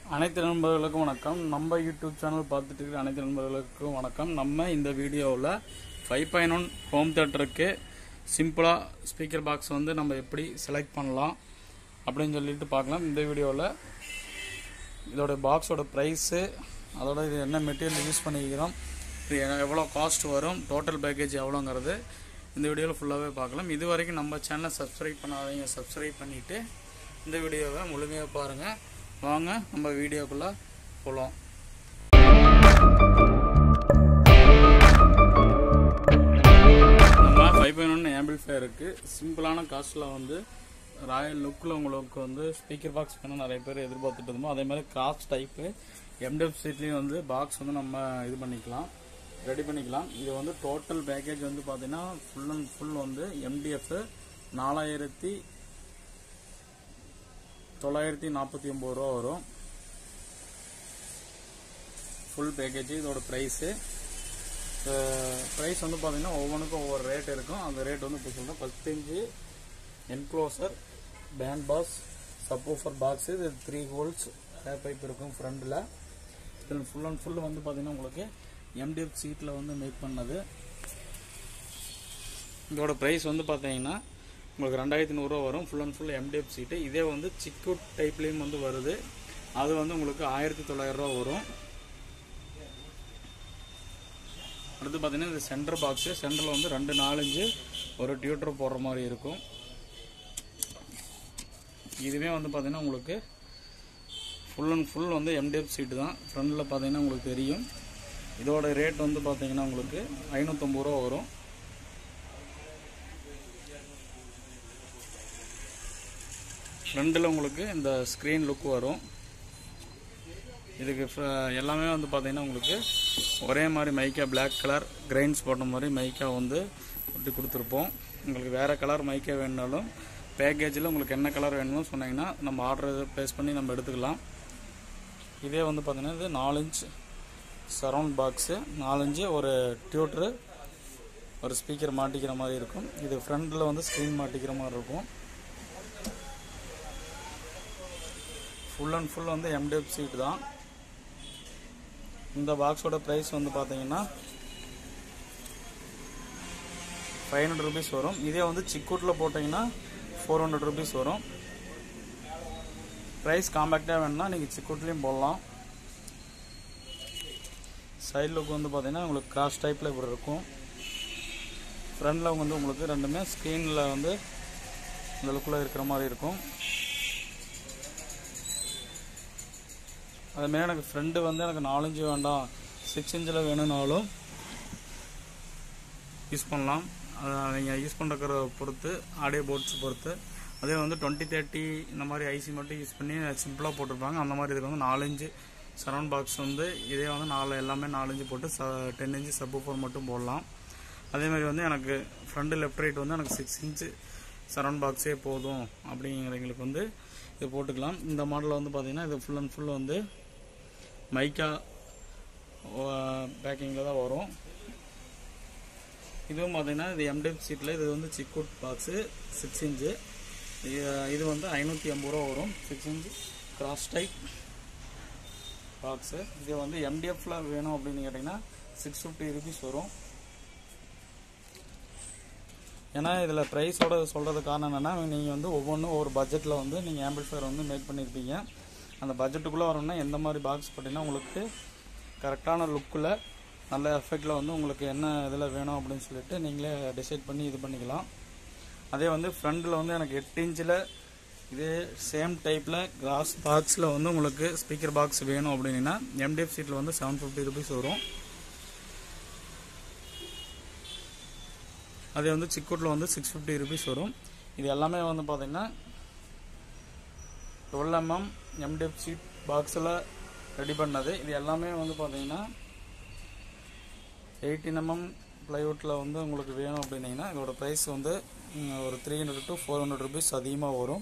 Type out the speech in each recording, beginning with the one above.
அனைத்து நண்பர்களுக்கும் வணக்கம் நம்ம யூடியூப் சேனல் பார்த்துட்டு இருக்கிற அனைத்து நண்பர்களுக்கும் வணக்கம் நம்ம இந்த வீடியோவில் ஃபைவ் பாயிண்ட் ஒன் ஹோம் தேட்டருக்கு சிம்பிளாக ஸ்பீக்கர் பாக்ஸ் வந்து நம்ம எப்படி செலக்ட் பண்ணலாம் அப்படின்னு சொல்லிட்டு பார்க்கலாம் இந்த வீடியோவில் இதோட பாக்ஸோட ப்ரைஸு அதோட இது என்ன மெட்டீரியல் யூஸ் பண்ணிக்கிறோம் இது எ- எவ்வளோ காஸ்ட் வரும் டோட்டல் பேக்கேஜ் எவ்வளோங்கிறது இந்த வீடியோவில் ஃபுல்லாகவே பார்க்கலாம் இது வரைக்கும் நம்ம சேனலை சப்ஸ்கிரைப் பண்ணாதீங்க சப்ஸ்கிரைப் பண்ணிவிட்டு இந்த வீடியோவை முழுமையாக பாருங்கள் வாங்க நம்ம வீடியோக்குள்ளே போகலாம் நம்ம ஃபைவ் பாயிண்ட் ஒன் ஆம்பிள்ஃபயருக்கு சிம்பிளான காஸ்ட்டில் வந்து ராயல் லுக்கில் உங்களுக்கு வந்து ஸ்பீக்கர் பாக்ஸ் வேணும் நிறைய பேர் எதிர்பார்த்துட்டு இருந்தோம் அதே மாதிரி காஸ்ட் டைப்பு எம்டிஎஃப் சீட்லேயும் வந்து பாக்ஸ் வந்து நம்ம இது பண்ணிக்கலாம் ரெடி பண்ணிக்கலாம் இது வந்து டோட்டல் பேக்கேஜ் வந்து பார்த்தீங்கன்னா ஃபுல் அண்ட் ஃபுல் வந்து எம்டிஎஃப் நாலாயிரத்தி தொள்ளாயிரத்தி நாற்பத்தி ஒம்பது ரூபா வரும் ஃபுல் பேக்கேஜ் இதோட ப்ரைஸு ப்ரைஸ் வந்து பார்த்தீங்கன்னா ஒவ்வொன்றுக்கும் ஒவ்வொரு ரேட் இருக்கும் அந்த ரேட் வந்து இப்போ சொல்கிறேன் பதினஞ்சு enclosure band pass subwoofer box இது த்ரீ ஹோல்ஸ் ஏர் பைப் இருக்கும் ஃப்ரண்டில் இதில் ஃபுல் அண்ட் ஃபுல் வந்து பார்த்தீங்கன்னா உங்களுக்கு எம்டிஎஃப் சீட்டில் வந்து மேக் பண்ணது இதோட ப்ரைஸ் வந்து பார்த்தீங்கன்னா உங்களுக்கு ரெண்டாயிரத்தி நூறுரூவா வரும் full and full MDF sheet இதே வந்து சிக்குட் டைப்லேயும் வந்து வருது அது வந்து உங்களுக்கு ஆயிரத்தி தொள்ளாயிரரூவா வரும் அடுத்து பார்த்தீங்கன்னா இது சென்டர் பாக்ஸு சென்டரில் வந்து ரெண்டு நாலஞ்சு ஒரு டியூட்டர் போடுற மாதிரி இருக்கும் இதுவே வந்து பார்த்தீங்கன்னா உங்களுக்கு ஃபுல் அண்ட் ஃபுல் வந்து எம்டிஎஃப் சீட்டு தான் ஃப்ரண்டில் பார்த்தீங்கன்னா உங்களுக்கு தெரியும் இதோட ரேட் வந்து பார்த்தீங்கன்னா உங்களுக்கு ஐநூற்றம்பது ரூபா வரும் ஃப்ரண்டில் உங்களுக்கு இந்த ஸ்க்ரீன் லுக் வரும் இதுக்கு fr- எல்லாமே வந்து பார்த்தீங்கன்னா உங்களுக்கு ஒரே மாதிரி மைக்கா Black கலர் கிரைன்ஸ் போட்ட மாதிரி மைக்கா வந்து ஒட்டி கொடுத்துருப்போம் உங்களுக்கு வேறு கலர் மைக்கா வேணுனாலும் பேக்கேஜில் உங்களுக்கு என்ன கலர் வேணுமோ சொன்னீங்கன்னா நம்ம ஆர்டர் ப்ளேஸ் பண்ணி நம்ம எடுத்துக்கலாம் இதே வந்து பார்த்தீங்கன்னா இது நாலஞ்சு சரவுண்ட் பாக்ஸு நாலஞ்சு ஒரு டியூட்ரு ஒரு ஸ்பீக்கர் மாட்டிக்கிற மாதிரி இருக்கும் இது ஃப்ரண்டில் வந்து ஸ்க்ரீன் மாட்டிக்கிற மாதிரி இருக்கும் ஃபுல் அண்ட் ஃபுல் வந்து எம்டிஎஃப் சீட் தான் இந்த பாக்ஸோட ப்ரைஸ் வந்து பார்த்தீங்கன்னா ஃபைவ் ஹண்ட்ரட் ருபீஸ் வரும் இதே வந்து சிக்கூட்டில் போட்டிங்கன்னா ஃபோர் ஹண்ட்ரட் ருபீஸ் வரும் ப்ரைஸ் காம்பேக்டாக வேணும்னா நீங்கள் சிக்கூட்லேயும் போடலாம் சைடு லுக் வந்து பார்த்தீங்கன்னா உங்களுக்கு கிராஸ் டைப்பில் இப்படி இருக்கும் ஃப்ரண்டில் வந்து உங்களுக்கு ரெண்டுமே ஸ்க்ரீனில் வந்து இந்த லுக்கில் இருக்கிற மாதிரி இருக்கும் அதுமாரி எனக்கு ஃப்ரெண்டு வந்து எனக்கு நாலஞ்சு வேண்டாம் சிக்ஸ் இன்ச்சில் வேணும்னாலும் யூஸ் பண்ணலாம் அதை நீங்கள் யூஸ் பண்ணுற பொறுத்து ஆடியோ போர்ட்ஸ் பொறுத்து அதே வந்து டுவெண்ட்டி தேர்ட்டி இந்த மாதிரி ஐசி மட்டும் யூஸ் பண்ணி சிம்பிளாக போட்டிருப்பாங்க அந்த மாதிரி இதுக்கு வந்து நாலஞ்சு சரவுண்ட் பாக்ஸ் வந்து இதே வந்து நாலு எல்லாமே நாலஞ்சு போட்டு ச டென் இன்ச்சு சப்பு ஃபோர் மட்டும் போடலாம் அதே மாதிரி வந்து எனக்கு ஃப்ரண்ட் லெஃப்ட் ரைட் வந்து எனக்கு சிக்ஸ் இன்ச்சு சரவுண்ட் பாக்ஸே போதும் அப்படிங்கிறவங்களுக்கு வந்து இது போட்டுக்கலாம் இந்த மாடலில் வந்து பார்த்தீங்கன்னா இது ஃபுல் அண்ட் ஃபுல் வந்து மைக்கா பேக்கிங்கில் தான் வரும் இதுவும் பார்த்தீங்கன்னா இது எம்டிஎஃப் சீட்டில் இது வந்து சிக்குட் பாக்ஸு சிக்ஸ் இன்ச்சு இது வந்து ஐநூற்றி ஐம்பது ரூபா வரும் six inch cross type box இது வந்து எம்டிஎஃப்ல வேணும் அப்படின்னு கேட்டிங்கன்னா சிக்ஸ் ஃபிஃப்டி ருபீஸ் வரும் ஏன்னா இதில் ப்ரைஸோட சொல்கிறது காரணம் என்னென்னா நீங்கள் வந்து ஒவ்வொன்றும் ஒவ்வொரு பட்ஜெட்டில் வந்து நீங்கள் ஆம்பிள்ஃபயர் வந்து மேக் பண்ணியிருப்பீங்க அந்த பட்ஜெட்டுக்குள்ளே வரணும்னா எந்த மாதிரி பாக்ஸ் போட்டிங்கன்னா உங்களுக்கு கரெக்டான லுக்கில் நல்ல எஃபெக்டில் வந்து உங்களுக்கு என்ன இதில் வேணும் அப்படின்னு சொல்லிட்டு நீங்களே டிசைட் பண்ணி இது பண்ணிக்கலாம் அதே வந்து ஃப்ரண்டில் வந்து எனக்கு எட்டு இன்ச்சில் இதே சேம் டைப்பில் கிராஸ் பாக்ஸில் வந்து உங்களுக்கு ஸ்பீக்கர் பாக்ஸ் வேணும் அப்படின்னா எம்டிஎஃப் சீட்டில் வந்து செவன் ஃபிஃப்டி ருபீஸ் வரும் அதே வந்து சிக்கூட்டில் வந்து சிக்ஸ் ஃபிஃப்டி ருபீஸ் வரும் இது எல்லாமே வந்து பார்த்தீங்கன்னா டுவெல் எம்எம் எம்டிஎஃப் சீட் பாக்ஸில் ரெடி பண்ணது இது எல்லாமே வந்து பார்த்தீங்கன்னா எயிட்டீன் எம்எம் ப்ளைவுட்டில் வந்து உங்களுக்கு வேணும் அப்படின்னீங்கன்னா இதோட ப்ரைஸ் வந்து ம், ஒரு three hundred to four hundred rupees அதிகமாக வரும்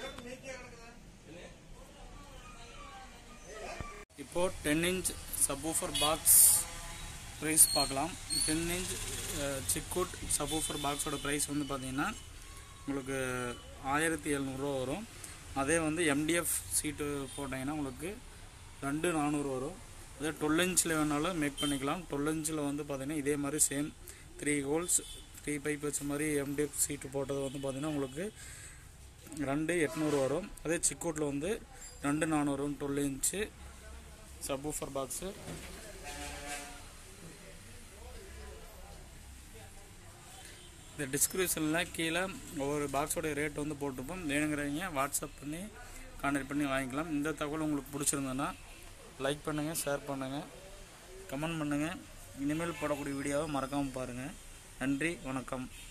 இப்போ ten inch subwoofer box price பார்க்கலாம் டென் இன்ச் சிக்குட் சப்வூஃபர் பாக்ஸோட ப்ரைஸ் வந்து பார்த்தீங்கன்னா உங்களுக்கு ஆயிரத்தி எழுநூறுவா வரும் அதே வந்து எம்டிஎஃப் சீட்டு போட்டிங்கன்னா உங்களுக்கு ரெண்டு நானூறு வரும் அதே டுவெல் இன்ச்சில் வேணாலும் மேக் பண்ணிக்கலாம் டுவெல் இன்ச்சில் வந்து பார்த்தீங்கன்னா இதே மாதிரி same three holes three pipe வச்ச மாதிரி எம்டிஎஃப் சீட்டு போட்டது வந்து பார்த்தீங்கன்னா உங்களுக்கு ரெண்டு எட்நூறு வரும் அதே சிக்கோட்டில் வந்து ரெண்டு நானூறு வரும் டுவெல் இன்ச்சு சப்வூஃபர் பாக்ஸு இந்த டிஸ்கிரிப்ஷனில் கீழே ஒவ்வொரு பாக்ஸோட ரேட் வந்து போட்டுப்போம் வேணுங்கிறவங்க வாட்ஸ்அப் பண்ணி கான்டாக்ட் பண்ணி வாங்கிக்கலாம் இந்த தகவல் உங்களுக்கு பிடிச்சிருந்ததுன்னா லைக் பண்ணுங்கள் ஷேர் பண்ணுங்கள் கமெண்ட் பண்ணுங்கள் இனிமேல் போடக்கூடிய வீடியோவை மறக்காமல் பாருங்கள் நன்றி வணக்கம்